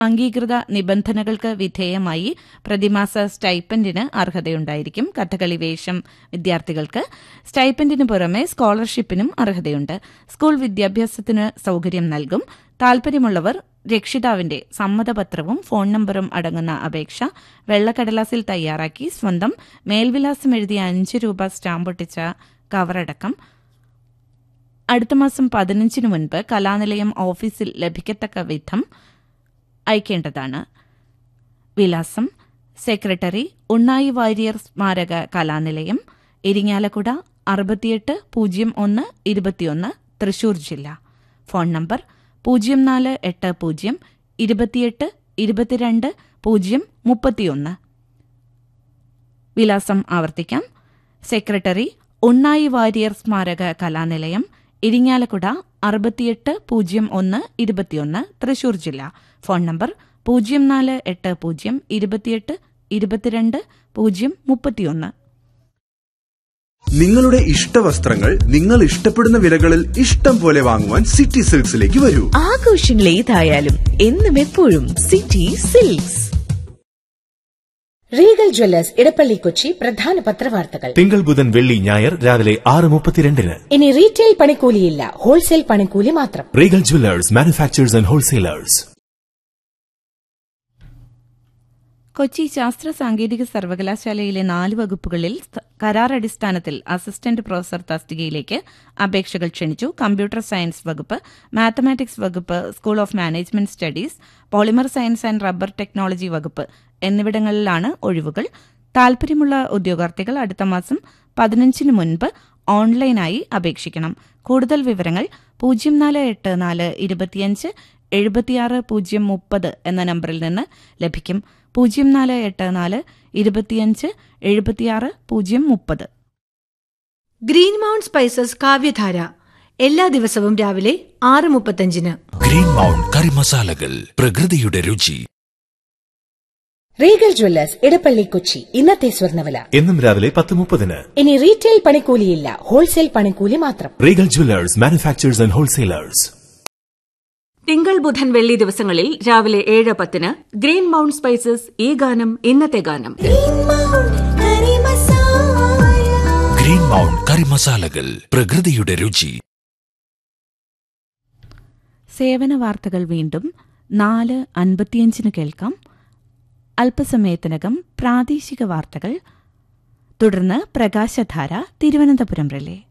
അംഗീകൃത നിബന്ധനകൾക്ക് വിധേയമായി പ്രതിമാസ സ്റ്റൈപ്പൻഡിന് അർഹതയുണ്ടായിരിക്കും കഥകളി വേഷം വിദ്യാർത്ഥികൾക്ക് സ്റ്റൈപ്പൻഡിന് പുറമെ സ്കോളർഷിപ്പിനും അർഹതയുണ്ട് സ്കൂൾ വിദ്യാഭ്യാസത്തിന് സൌകര്യം നൽകും താൽപര്യമുള്ളവർ രക്ഷിതാവിന്റെ സമ്മതപത്രവും ഫോൺ നമ്പറും അടങ്ങുന്ന അപേക്ഷ വെള്ളക്കടലാസിൽ തയ്യാറാക്കി സ്വന്തം മേൽവിലാസം എഴുതിയ അഞ്ച് രൂപ സ്റ്റാമ്പൊട്ടിച്ച കവറടക്കം അടുത്ത മാസം പതിനഞ്ചിന് മുൻപ് കലാനിലയം ഓഫീസിൽ ലഭിക്കത്തക്ക വിധം അയക്കേണ്ടതാണ് വിലാസം സെക്രട്ടറി ഉണ്ണായി വാര്യർ സ്മാരക കലാനിലയം ഇരിങ്ങാലക്കുട അറുപത്തിയെട്ട് പൂജ്യം ഒന്ന് ഇരുപത്തിയൊന്ന് തൃശൂർ ജില്ല ഫോൺ നമ്പർ പൂജ്യം നാല് എട്ട് പൂജ്യം ഇരുപത്തിയെട്ട് ഇരുപത്തിരണ്ട് പൂജ്യം മുപ്പത്തിയൊന്ന് വിലാസം ആവർത്തിക്കാം സെക്രട്ടറി ഉണ്ണായി വാര്യർ സ്മാരക കലാനിലയം ഇരിങ്ങാലക്കുട അറുപത്തിയെട്ട് പൂജ്യം ഒന്ന് ഇരുപത്തിയൊന്ന് തൃശൂർ ജില്ല ഫോൺ നമ്പർ പൂജ്യം നാല് എട്ട് പൂജ്യം ഇരുപത്തിയെട്ട് ഇരുപത്തിരണ്ട് പൂജ്യം മുപ്പത്തിയൊന്ന് നിങ്ങളുടെ ഇഷ്ടവസ്ത്രങ്ങൾ നിങ്ങൾ ഇഷ്ടപ്പെടുന്ന വിലകളിൽ ഇഷ്ടം പോലെ വാങ്ങുവാൻ സിറ്റി സിൽക്സിലേക്ക് വരൂ ആഘോഷങ്ങൾ ഏതായാലും എന്നും എപ്പോഴും City Silks Regal Jewellers Edappally Kochi പ്രധാന പത്രവാർത്തകൾ തിങ്കൾ ബുധൻ വെള്ളി ഞായർ രാവിലെ ആറ് മുപ്പത്തിരണ്ടിന് ഇനി റീറ്റെയിൽ പണിക്കൂലിയില്ല ഹോൾസെയിൽ പണിക്കൂലി മാത്രം Regal Jewellers manufacturers and wholesalers Kochi ശാസ്ത്ര സാങ്കേതിക സർവകലാശാലയിലെ നാല് വകുപ്പുകളിൽ സ്ഥ- കരാർ അടിസ്ഥാനത്തിൽ അസിസ്റ്റന്റ് പ്രൊഫസർ തസ്തികയിലേക്ക് അപേക്ഷകൾ ക്ഷണിച്ചു കമ്പ്യൂട്ടർ സയൻസ് വകുപ്പ് മാത്തമാറ്റിക്സ് വകുപ്പ് school of management studies polymer science and rubber technology വകുപ്പ് എന്നിവിടങ്ങളിലാണ് ഒഴിവുകൾ താൽപര്യമുള്ള ഉദ്യോഗാർത്ഥികൾ അടുത്ത മാസം പതിനഞ്ചിന് മുൻപ് ഓൺലൈനായി അപേക്ഷിക്കണം കൂടുതൽ വിവരങ്ങൾ പൂജ്യം നാല് എട്ട് നാല് ഇരുപത്തിയഞ്ച് എഴുപത്തിയാറ് പൂജ്യം മുപ്പത് എന്ന നമ്പറിൽ നിന്ന് ലഭിക്കും പൂജ്യം നാല് എട്ട് നാല് ഇരുപത്തിയഞ്ച് എഴുപത്തിയാറ് പൂജ്യം മുപ്പത് ഗ്രീൻ മൗണ്ട് സ്പൈസസ് കാവ്യധാര എല്ലാ ദിവസവും രാവിലെ ആറ് മുപ്പത്തഞ്ചിന് ഗ്രീൻ മൗണ്ട് കറി മസാലകൾ പ്രകൃതിയുടെ രുചി റീഗൽ ജ്വല്ലേഴ്സ് ഇടപ്പള്ളി കൊച്ചി ഇന്നത്തെ സ്വർണ്ണവില എന്നും രാവിലെ പത്ത് മുപ്പതിന് ഇനി റീറ്റെയിൽ പണിക്കൂലിയില്ല ഹോൾസെയിൽ പണിക്കൂലി മാത്രം Regal Jewellers manufacturers and wholesalers തിങ്കൾ ബുധൻ വെള്ളി ദിവസങ്ങളിൽ രാവിലെ ഏഴ് പത്തിന് ഗ്രീൻ മൗണ്ട് സ്പൈസസ് ഈ ഗാനം ഇന്നത്തെ ഗാനം ഗ്രീൻ മൗണ്ട് കറി മസാലകൾ പ്രകൃതിയുടെ രുചി സേവന വാർത്തകൾ വീണ്ടും നാല് അൻപത്തിയഞ്ചിന് കേൾക്കാം അല്പസമയത്തിനകം പ്രാദേശിക വാർത്തകൾ തുടർന്ന് പ്രകാശധാര തിരുവനന്തപുരം റിലേ